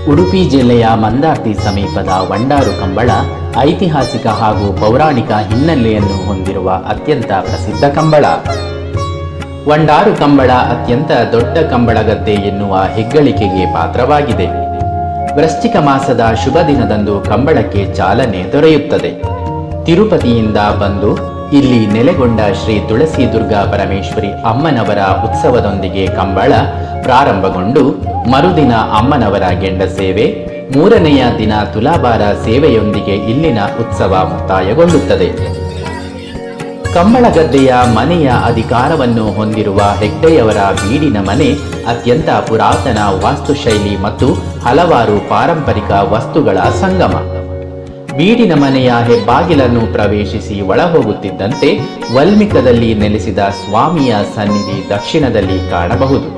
ಉಡುಪಿ ಜಿಲ್ಲೆಯ ಮಂದಾರ್ತಿ ಸಮೀಪದ ವಂಡಾರು ಕಂಬಳ ಐತಿಹಾಸಿಕ ಹಾಗೂ ಪೌರಾಣಿಕ ಹಿನ್ನೆಲೆಯನ್ನು ಹೊಂದಿರುವ ಅತ್ಯಂತ ಪ್ರಸಿದ್ಧ ಕಂಬಳ ವಂಡಾರು ಕಂಬಳ ಅತ್ಯಂತ ದೊಡ್ಡ ಕಂಬಳ ಗದ್ದೆ ಎನ್ನುವ ಹೆಗ್ಗಳಿಕೆಗೆ ಪಾತ್ರವಾಗಿದೆ ವೃಶ್ಚಿಕ ಮಾಸದ ಶುಭ ದಿನದಂದು ಕಂಬಳಕ್ಕೆ ಚಾಲನೆ ದೊರೆಯುತ್ತದೆ ತಿರುಪತಿಯಿಂದ ಬಂದು ಇಲ್ಲಿ ನೆಲೆಗೊಂಡ ಶ್ರೀ ತುಳಸಿ ದುರ್ಗಾ ಪರಮೇಶ್ವರಿ ಅಮ್ಮನವರ ಉತ್ಸವದೊಂದಿಗೆ ಕಂಬಳ ಪ್ರಾರಂಭಗೊಂಡು ಮರುದಿನ ಅಮ್ಮನವರ ಗೆಂಡ ಸೇವೆ ಮೂರನೆಯ ದಿನ ತುಲಾಭಾರ ಸೇವೆಯೊಂದಿಗೆ ಇಲ್ಲಿನ ಉತ್ಸವ ಮುಕ್ತಾಯಗೊಳ್ಳುತ್ತದೆ ಕಂಬಳಗದ್ದೆಯ ಮನೆಯ ಅಧಿಕಾರವನ್ನು ಹೊಂದಿರುವ ಹೆಗ್ಡೆಯವರ ಬೀಡಿನ ಮನೆ ಅತ್ಯಂತ ಪುರಾತನ ವಾಸ್ತುಶೈಲಿ ಮತ್ತು ಹಲವಾರು ಪಾರಂಪರಿಕ ವಸ್ತುಗಳ ಸಂಗಮ ಬೀಡಿನ ಮನೆಯ ಹೆಬ್ಬಾಗಿಲನ್ನು ಪ್ರವೇಶಿಸಿ ಒಳಹೋಗುತ್ತಿದ್ದಂತೆ ವಲ್ಮಿಕದಲ್ಲಿ ನೆಲೆಸಿದ ಸ್ವಾಮಿಯ ಸನ್ನಿಧಿ ದಕ್ಷಿಣದಲ್ಲಿ ಕಾಣಬಹುದು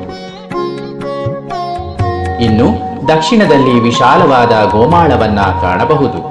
ಇನ್ನು ದಕ್ಷಿಣದಲ್ಲಿ ವಿಶಾಲವಾದ ಗೋಮಾಳವನ್ನ ಕಾಣಬಹುದು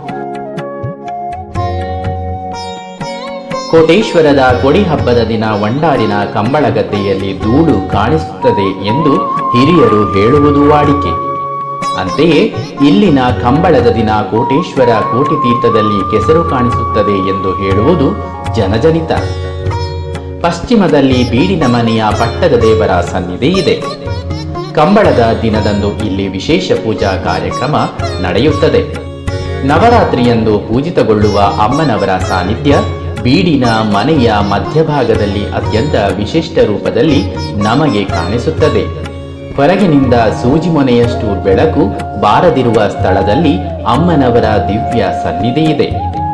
ಕೋಟೇಶ್ವರದ ಕೊಡಿ ಹಬ್ಬದ ದಿನ ವಂಡಾರಿನ ಕಂಬಳಗದ್ದೆಯಲ್ಲಿ ಧೂಳು ಕಾಣಿಸುತ್ತದೆ ಎಂದು ಹಿರಿಯರು ಹೇಳುವುದು ವಾಡಿಕೆ ಅಂತೆಯೇ ಇಲ್ಲಿನ ಕಂಬಳದ ದಿನ ಕೋಟೇಶ್ವರ ಕೋಟಿ ತೀರ್ಥದಲ್ಲಿ ಕೆಸರು ಕಾಣಿಸುತ್ತದೆ ಎಂದು ಹೇಳುವುದು ಜನಜನಿತ ಪಶ್ಚಿಮದಲ್ಲಿ ಬೀಡಿನ ಮನೆಯ ಪಟ್ಟದ ದೇವರ ಸನ್ನಿಧಿ ಇದೆ ಕಂಬಳದ ದಿನದಂದು ಇಲ್ಲಿ ವಿಶೇಷ ಪೂಜಾ ಕಾರ್ಯಕ್ರಮ ನಡೆಯುತ್ತದೆ ನವರಾತ್ರಿಯಂದು ಪೂಜಿತಗೊಳ್ಳುವ ಅಮ್ಮನವರ ಸಾನ್ನಿಧ್ಯ ಬೀಡಿನ ಮನೆಯ ಮಧ್ಯಭಾಗದಲ್ಲಿ ಅತ್ಯಂತ ವಿಶಿಷ್ಟ ರೂಪದಲ್ಲಿ ನಮಗೆ ಕಾಣಿಸುತ್ತದೆ ಹೊರಗಿನಿಂದ ಸೂಜಿ ಮೊನೆಯಷ್ಟು ಬೆಳಕು ಬಾರದಿರುವ ಸ್ಥಳದಲ್ಲಿ ಅಮ್ಮನವರ ದಿವ್ಯ ಸನ್ನಿಧಿ ಇದೆ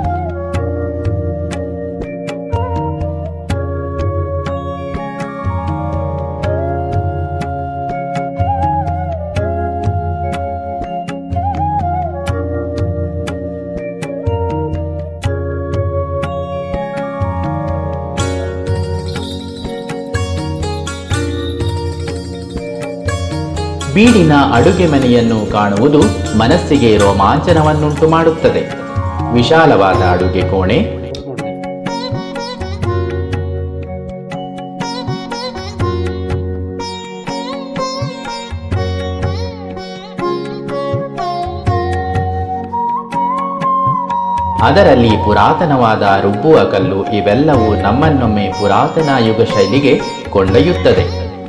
ಬೀಡಿನ ಅಡುಗೆ ಮನೆಯನ್ನು ಕಾಣುವುದು ಮನಸ್ಸಿಗೆ ರೋಮಾಂಚನವನ್ನುಂಟು ಮಾಡುತ್ತದೆ ವಿಶಾಲವಾದ ಅಡುಗೆ ಕೋಣೆ ಅದರಲ್ಲಿ ಪುರಾತನವಾದ ರುಬ್ಬುವ ಕಲ್ಲು ಇವೆಲ್ಲವೂ ನಮ್ಮನ್ನೊಮ್ಮೆ ಪುರಾತನ ಯುಗ ಶೈಲಿಗೆ ಕೊಂಡೊಯ್ಯುತ್ತದೆ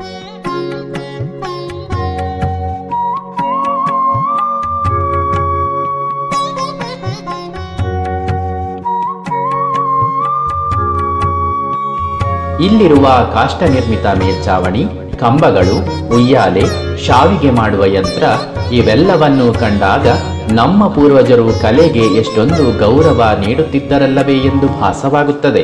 ಇಲ್ಲಿರುವ ಕಾಷ್ಟ ನಿರ್ಮಿತ ಮೇಲ್ಚಾವಣಿ ಕಂಬಗಳು ಉಯ್ಯಾಲೆ ಶಾವಿಗೆ ಮಾಡುವ ಯಂತ್ರ ಇವೆಲ್ಲವನ್ನು ಕಂಡಾಗ ನಮ್ಮ ಪೂರ್ವಜರು ಕಲೆಗೆ ಎಷ್ಟೊಂದು ಗೌರವ ನೀಡುತ್ತಿದ್ದರಲ್ಲವೇ ಎಂದು ಭಾಸವಾಗುತ್ತದೆ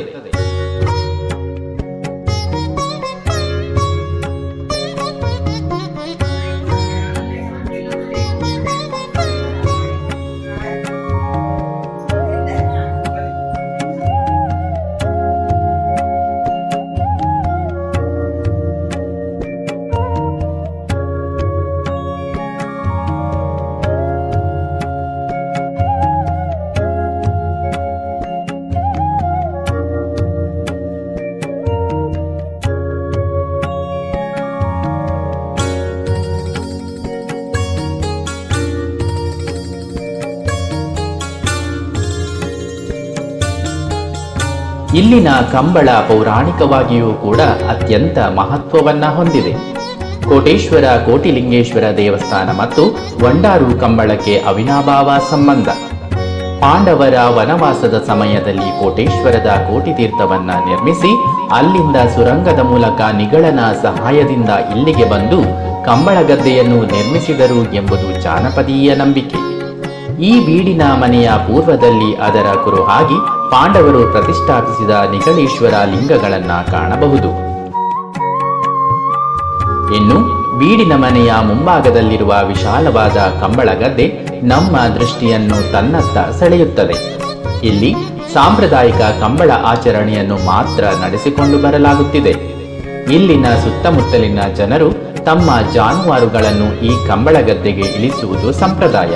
ಇಲ್ಲಿನ ಕಂಬಳ ಪೌರಾಣಿಕವಾಗಿಯೂ ಕೂಡ ಅತ್ಯಂತ ಮಹತ್ವವನ್ನ ಹೊಂದಿದೆ ಕೋಟೇಶ್ವರ ಕೋಟಿಲಿಂಗೇಶ್ವರ ದೇವಸ್ಥಾನ ಮತ್ತು ವಂಡಾರು ಕಂಬಳಕ್ಕೆ ಅವಿನಾಭಾವ ಸಂಬಂಧ ಪಾಂಡವರ ವನವಾಸದ ಸಮಯದಲ್ಲಿ ಕೋಟೇಶ್ವರದ ಕೋಟಿ ತೀರ್ಥವನ್ನ ನಿರ್ಮಿಸಿ ಅಲ್ಲಿಂದ ಸುರಂಗದ ಮೂಲಕ ನಿಗಳನ ಸಹಾಯದಿಂದ ಇಲ್ಲಿಗೆ ಬಂದು ಕಂಬಳ ಗದ್ದೆಯನ್ನು ನಿರ್ಮಿಸಿದರು ಎಂಬುದು ಜಾನಪದೀಯ ನಂಬಿಕೆ ಈ ಬೀಡಿನ ಮನೆಯ ಪೂರ್ವದಲ್ಲಿ ಅದರ ಕುರುಹಾಗಿ ಪಾಂಡವರು ಪ್ರತಿಷ್ಠಾಪಿಸಿದ ನಿಗಳೇಶ್ವರ ಲಿಂಗಗಳನ್ನ ಕಾಣಬಹುದು ಇನ್ನು ಬೀಡಿನ ಮನೆಯ ಮುಂಭಾಗದಲ್ಲಿರುವ ವಿಶಾಲವಾದ ಕಂಬಳ ಗದ್ದೆ ನಮ್ಮ ದೃಷ್ಟಿಯನ್ನು ತನ್ನತ್ತ ಸೆಳೆಯುತ್ತದೆ ಇಲ್ಲಿ ಸಾಂಪ್ರದಾಯಿಕ ಕಂಬಳ ಆಚರಣೆಯನ್ನು ಮಾತ್ರ ನಡೆಸಿಕೊಂಡು ಬರಲಾಗುತ್ತಿದೆ ಇಲ್ಲಿನ ಸುತ್ತಮುತ್ತಲಿನ ಜನರು ತಮ್ಮ ಜಾನುವಾರುಗಳನ್ನು ಈ ಕಂಬಳ ಗದ್ದೆಗೆ ಇಳಿಸುವುದು ಸಂಪ್ರದಾಯ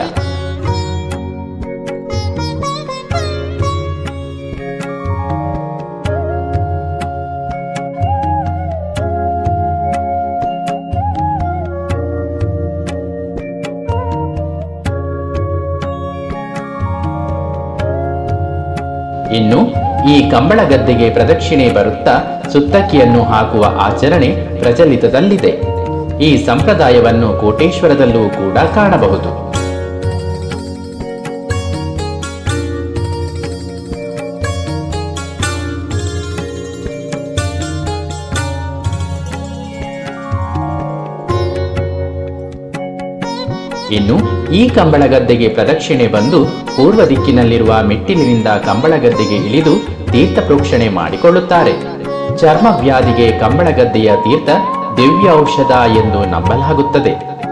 ಇನ್ನು ಈ ಕಂಬಳ ಗದ್ದೆಗೆ ಪ್ರದಕ್ಷಿಣೆ ಬರುತ್ತಾ ಸುತ್ತಕ್ಕಿಯನ್ನು ಹಾಕುವ ಆಚರಣೆ ಪ್ರಚಲಿತದಲ್ಲಿದೆ ಈ ಸಂಪ್ರದಾಯವನ್ನು ಕೋಟೇಶ್ವರದಲ್ಲೂ ಕೂಡ ಕಾಣಬಹುದು ಇನ್ನು ಈ ಕಂಬಳ ಗದ್ದೆಗೆ ಪ್ರದಕ್ಷಿಣೆ ಬಂದು ಪೂರ್ವ ದಿಕ್ಕಿನಲ್ಲಿರುವ ಮೆಟ್ಟಿಲಿನಿಂದ ಕಂಬಳ ಗದ್ದೆಗೆ ಇಳಿದು ತೀರ್ಥ ಪ್ರೋಕ್ಷಣೆ ಮಾಡಿಕೊಳ್ಳುತ್ತಾರೆ ಚರ್ಮ ವ್ಯಾಧಿಗೆ ಕಂಬಳ ಗದ್ದೆಯ ತೀರ್ಥ ದಿವ್ಯ ಔಷಧ ಎಂದು ನಂಬಲಾಗುತ್ತದೆ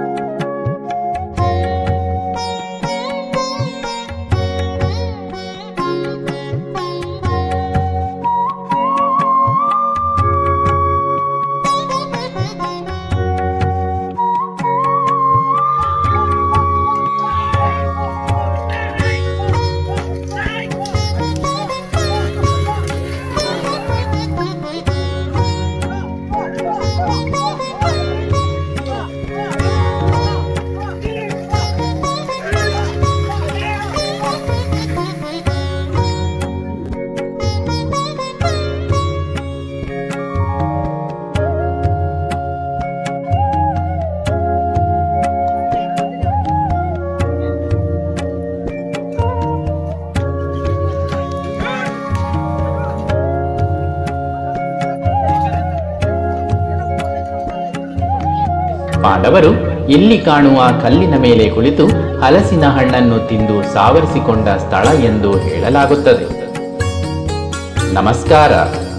ಪಾಂಡವರು ಇಲ್ಲಿ ಕಾಣುವ ಕಲ್ಲಿನ ಮೇಲೆ ಕುಳಿತು ಹಲಸಿನ ಹಣ್ಣನ್ನು ತಿಂದು ಸಾವರಿಸಿಕೊಂಡ ಸ್ಥಳ ಎಂದು ಹೇಳಲಾಗುತ್ತದೆ ನಮಸ್ಕಾರ